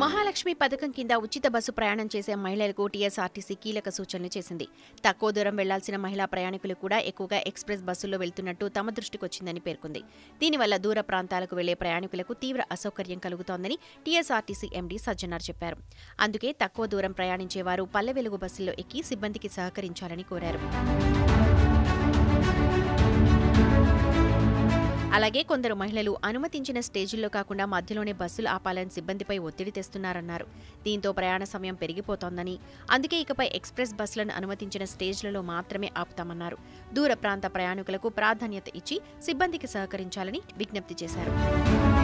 మహాలక్ష్మి పథకం కింద ఉచిత బస్సు ప్రయాణం చేసే మహిళలకు టీఎస్ఆర్టీసీ కీలక సూచనలు చేసింది తక్కువ దూరం వెళ్లాల్సిన మహిళా ప్రయాణికులు కూడా ఎక్కువగా ఎక్స్ప్రెస్ బస్సుల్లో వెళ్తున్నట్టు తమ దృష్టికి వచ్చిందని పేర్కొంది దీనివల్ల దూర ప్రాంతాలకు వెళ్లే ప్రయాణికులకు తీవ్ర అసౌకర్యం కలుగుతోందని టీఎస్ఆర్టీసీ ఎండీ సజ్జనార్ చెప్పారు అందుకే తక్కువ దూరం ప్రయాణించేవారు పల్లె వెలుగు బస్సుల్లో ఎక్కి సిబ్బందికి సహకరించాలని కోరారు అలాగే కొందరు మహిళలు అనుమతించిన స్టేజీల్లో కాకుండా మధ్యలోనే బస్సులు ఆపాలని సిబ్బందిపై ఒత్తిడి తెస్తున్నారన్నారు దీంతో ప్రయాణ సమయం పెరిగిపోతోందని అందుకే ఇకపై ఎక్స్ప్రెస్ బస్సులను అనుమతించిన స్టేజ్లలో మాత్రమే ఆపుతామన్నారు దూర ప్రాంత ప్రయాణికులకు ప్రాధాన్యత ఇచ్చి సిబ్బందికి సహకరించాలని విజ్ఞప్తి చేశారు